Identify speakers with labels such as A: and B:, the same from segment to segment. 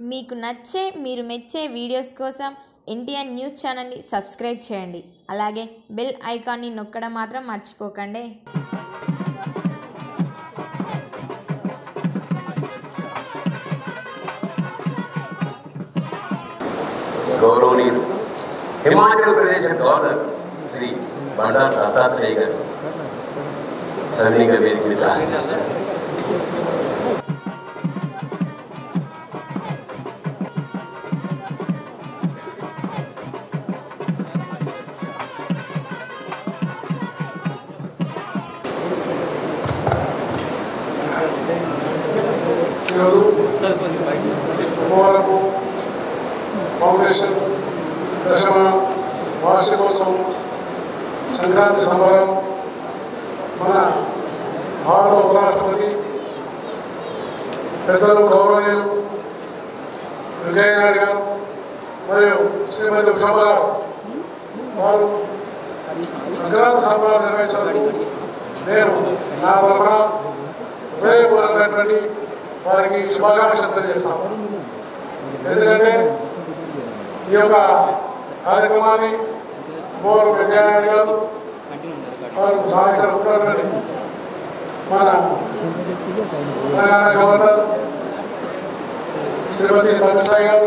A: మీకు నచ్చే మీరు మెచ్చే వీడియోస్ కోసం ఎన్టీఆర్ న్యూస్ ఛానల్ని సబ్స్క్రైబ్ చేయండి అలాగే బెల్ ఐకాన్ని నొక్కడం మాత్రం మర్చిపోకండి
B: గౌరవనీయులు హిమాచల్ ప్రదేశ్ గవర్నర్ శ్రీ బండారు దత్తాత్రేయ గారు సన్నిహిత వేదిక మీద ఆహ్వానిస్తారు
C: ఈరోజు కుమారపు ఫౌండేషన్ దశమ వార్షికోత్సవం సంక్రాంతి సంబరం మన భారత ఉపరాష్ట్రపతి పెద్దలు గౌరవనీయులు వెంకయ్య నాయుడు గారు మరియు శ్రీమతి ఉషమ్మ గారు వారు సంక్రాంతి సంబరాలు నిర్వహించినందుకు నేను నా తరఫున హృదయపూర్వకమైనటువంటి వారికి శుభాకాంక్షలు తెలియజేస్తాము ఎందుకంటే ఈ యొక్క కార్యక్రమాన్ని మోరు వెంకయ్యనాయుడు గారు వారు సహా ఇక్కడ ఉన్నటువంటి మన తెలంగాణ గవర్నర్ శ్రీమతి తమిళసాయి గారు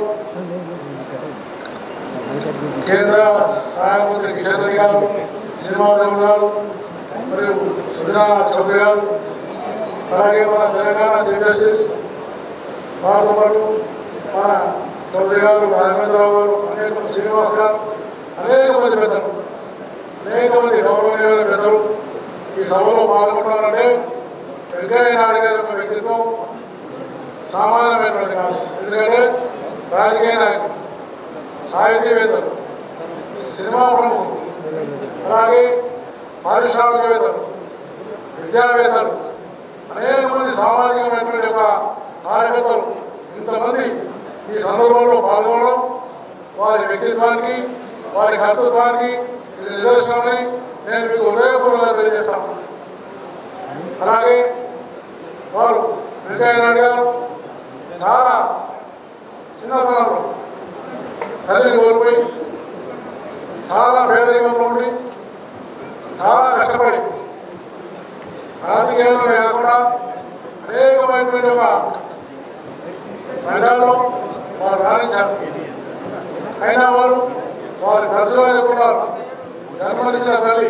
C: కేంద్ర సహాయ మంత్రి కిషన్ రెడ్డి గారు శ్రీనివాసరావు గారు మరియు సుజనా చౌదరి గారు అలాగే మన తెలంగాణ చీఫ్ జస్టిస్ వారితో పాటు మన చౌదరి గారు రాఘవేంద్రరావు గారు అనేక శ్రీనివాస్ గారు అనేక మంది పెద్దలు అనేక మంది గౌరవనీయులైన పెద్దలు ఈ సభలో పాల్గొన్నారంటే వెంకయ్య నాయుడు గారి యొక్క వ్యక్తిత్వం సామాన్యమైనటువంటి కాదు ఎందుకంటే రాజకీయ నాయకులు సాహితీవేత్తలు సినిమా ప్రముఖులు అలాగే పారిశ్రామికవేత్తలు విద్యావేత్తలు అనేక మంది సామాజికమైనటువంటి ఒక కార్యకర్తలు ఇంతమంది ఈ సందర్భంలో పాల్గొనడం వారి వ్యక్తిత్వానికి వారి కర్తృత్వానికి ఇది నిదర్శనమని నేను మీకు హృదయపూర్వకంగా తెలియజేస్తాను అలాగే వారు వెంకయ్య నాయుడు గారు చాలా చిన్నతనంలో తల్లిని కోల్పోయి చాలా పేదరికంలో ఉండి చాలా కష్టపడి రాజకీయాల్లో కాకుండా అనేకమైనటువంటి ఒక రంగాల్లో వారు రాణించారు అయినా వారు వారి తరచుగా చెప్తున్నారు జన్మనిచ్చిన తల్లి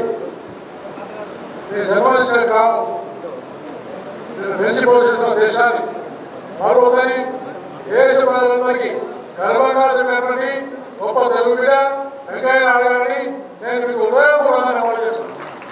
C: ఈ జన్మనిచ్చిన గ్రామం నేను పెంచి పోషిస్తున్న దేశాన్ని మరొకని దేశ ప్రజలందరికీ గర్వంగా చెప్పినటువంటి గొప్ప తెలుగు బిడ్డ వెంకయ్య నాయుడు గారిని నేను మీకు హృదయపూర్వకంగా అమలు చేస్తున్నాను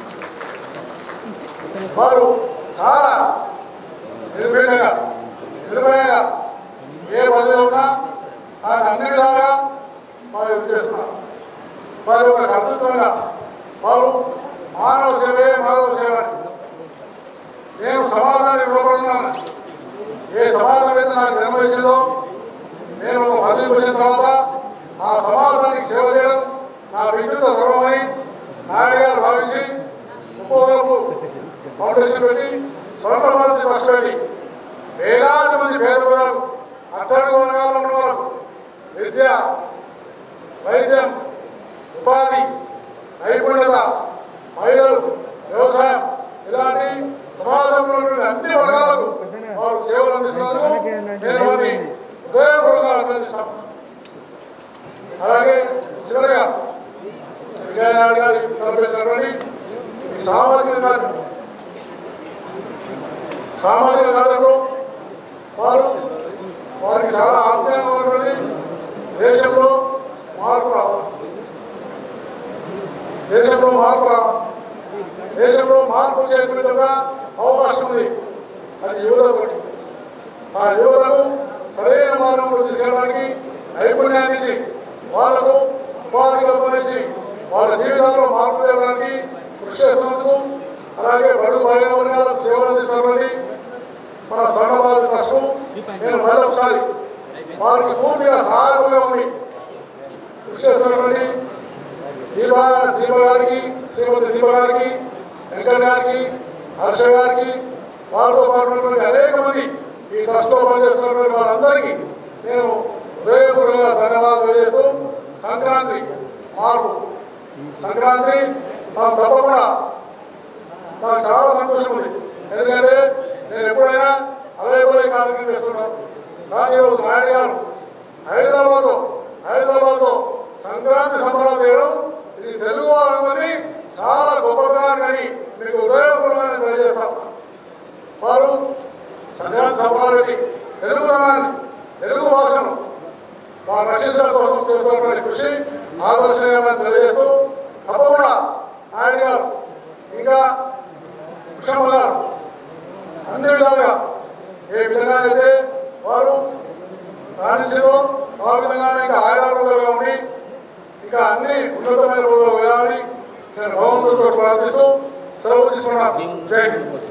C: వారు చాలా నిర్భయంగా నిర్భయంగా ఏ పదవిలో ఉన్నా ఆయన అన్ని విధాలుగా వారు ఇది చేస్తున్నారు వారి యొక్క కర్తృత్వంగా వారు మానవ సేవే మానవ సేవ అని నేను సమాధానం ఇవ్వబడున్నాను ఏ సమాధానం అయితే నాకు నిర్వహించిందో నేను ఒక పదవికి వచ్చిన తర్వాత ఆ సమాజానికి సేవ చేయడం నా విద్యుత్ ధర్మమని నాయుడు గారు భావించి ముప్పవరపు ఫౌండేషన్ పెట్టి స్వర్ణ భారతి ట్రస్ట్ పెట్టి వేలాది మంది పేద ప్రజలకు అట్టడుగు వర్గాల్లో ఉన్న వారికి విద్య వైద్యం ఉపాధి నైపుణ్యత మహిళలు వ్యవసాయం ఇలాంటి సమాజంలో ఉన్నటువంటి అన్ని వర్గాలకు వారు సేవలు అందిస్తున్నందుకు నేను వారిని హృదయపూర్వకంగా అభినందిస్తాను అలాగే చివరిగా వెంకయ్య నాయుడు గారి తలపెట్టినటువంటి ఈ సామాజిక కార్యం సామాజిక కార్యంలో వారు వారికి చాలా ఆత్మీయంగా ఉన్నటువంటి దేశంలో మార్పు రావాలి దేశంలో మార్పు రావాలి దేశంలో మార్పు వచ్చేటువంటి ఒక అవకాశం ఉంది అది యువతతోటి ఆ యువతకు సరైన మార్గంలో తీసుకెళ్ళడానికి నైపుణ్యాన్ని ఇచ్చి వాళ్లకు ఉపాధి కల్పనించి వాళ్ళ జీవితాల్లో మార్పు తేవడానికి కృషి చేస్తున్నందుకు అలాగే బడు బలైన వర్గాలకు సేవలు అందిస్తున్నటువంటి మన స్వర్ణబాధ కష్టం నేను మరొకసారి వారికి పూర్తిగా సహాయకులుగా ఉండి కృషి చేస్తున్నటువంటి దీపా దీప గారికి శ్రీమతి దీప గారికి వెంకట గారికి హర్ష గారికి వారితో పాటు ఉన్నటువంటి అనేక మంది ఈ ట్రస్ట్లో పనిచేస్తున్నటువంటి వారందరికీ నేను హృదయపూర్వక ధన్యవాదాలు తెలియజేస్తూ సంక్రాంతి మార్పు సంక్రాంతి మనం తప్పకుండా నాకు చాలా సంతోషం ఉంది ఎందుకంటే నేను ఎప్పుడైనా అదే పోలే కార్యక్రమం చేస్తున్నాను కానీ ఈరోజు నాయుడు గారు హైదరాబాద్ హైదరాబాద్ సంక్రాంతి సంబరాలు చేయడం ఇది తెలుగు వారందరినీ చాలా గొప్పతనాన్ని కానీ మీకు హృదయపూర్వకంగా తెలియజేస్తాను వారు సంక్రాంతి సంబరాలు పెట్టి తెలుగుతనాన్ని తెలుగు భాషను వారు రక్షించడం కోసం చేస్తున్నటువంటి కృషి ఆదర్శనీయమని తెలియజేస్తూ తప్పకుండా నాయుడు గారు ఇంకా కృష్ణమ్మ గారు అన్ని విధాలుగా ఏ విధంగానైతే వారు రాణించడం ఆ విధంగానే ఇంకా ఆయురారోగ్యంగా ఉండి ఇక అన్ని ఉన్నతమైన పదవులు వేయాలని నేను భగవంతుడితో ప్రార్థిస్తూ సెలవు తీసుకున్నాను జై హింద్